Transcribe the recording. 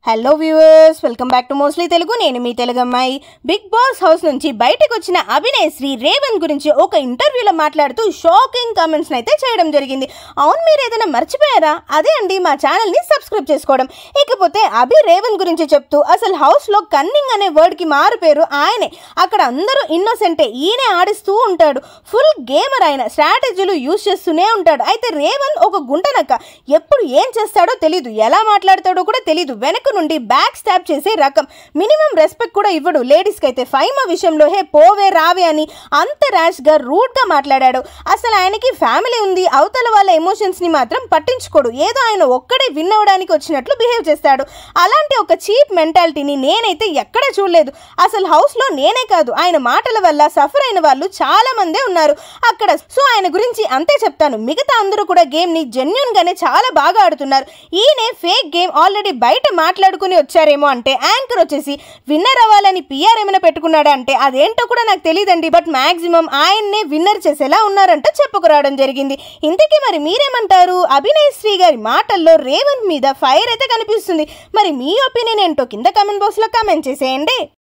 hello viewers welcome back to mostly Telugu నేను మీ తెలుగు అమ్మాయి బిగ్ బాస్ హౌస్ నుంచి బయటకు వచ్చిన అభినయ్ శ్రీ రేవంత్ గురించి ఒక ఇంటర్వ్యూలో మాట్లాడుతూ షాకింగ్ కామెంట్స్ అయితే చేయడం జరిగింది అవును మీరు ఏదైనా మర్చిపోయారా అదే అండి మా ఛానల్ని సబ్స్క్రైబ్ చేసుకోవడం ఇకపోతే అభి రేవంత్ గురించి చెప్తూ అసలు హౌస్లో కన్నింగ్ అనే వర్డ్కి మారు పేరు ఆయనే అక్కడ అందరూ ఇన్నోసెంటే ఈయనే ఆడిస్తూ ఉంటాడు ఫుల్ గేమర్ ఆయన స్ట్రాటజీలు యూజ్ చేస్తూనే ఉంటాడు అయితే రేవంత్ ఒక గుంటనక్క ఎప్పుడు ఏం చేస్తాడో తెలియదు ఎలా మాట్లాడతాడో కూడా తెలియదు వెనక నుండి బ్యాక్ స్టాప్ చేసే రకం మినిమం రెస్పెక్ట్ కూడా ఇవ్వడు లేడీస్కి అయితే ఫైమా విషయంలో హే పోవే రావే అని అంత ర్యాష్గా రూడ్గా మాట్లాడాడు అసలు ఆయనకి ఫ్యామిలీ ఉంది అవతల వాళ్ళ ఎమోషన్స్ని మాత్రం పట్టించుకోడు ఏదో ఆయన ఒక్కడే విన్ అవ్వడానికి వచ్చినట్లు బిహేవ్ చేస్తాడు అలాంటి ఒక చీప్ మెంటాలిటీని నేనైతే ఎక్కడా చూడలేదు అసలు హౌస్లో నేనే కాదు ఆయన మాటల వల్ల సఫర్ అయిన వాళ్ళు చాలా మందే ఉన్నారు అక్కడ సో ఆయన గురించి అంతే చెప్తాను మిగతా అందరూ కూడా గేమ్ని జెన్యున్గానే చాలా బాగా ఆడుతున్నారు ఈయనే ఫేక్ గేమ్ ఆల్రెడీ బయట మాట్లాడుకుని వచ్చారేమో అంటే యాంకర్ వచ్చేసి విన్నర్ అవ్వాలని పిఆర్ ఏమైనా పెట్టుకున్నాడా అంటే అదేంటో కూడా నాకు తెలియదండి బట్ మాక్సిమం ఆయన్నే విన్నర్ చేసేలా ఉన్నారంట చెప్పుకురావడం జరిగింది ఇంతకీ మరి మీరేమంటారు అభినయ్ శ్రీ గారి మాటల్లో రేవంత్ మీద ఫైర్ అయితే కనిపిస్తుంది మరి మీ ఒపీనియన్ ఏంటో కింద కామెంట్ బాక్స్లో కామెంట్ చేసేయండి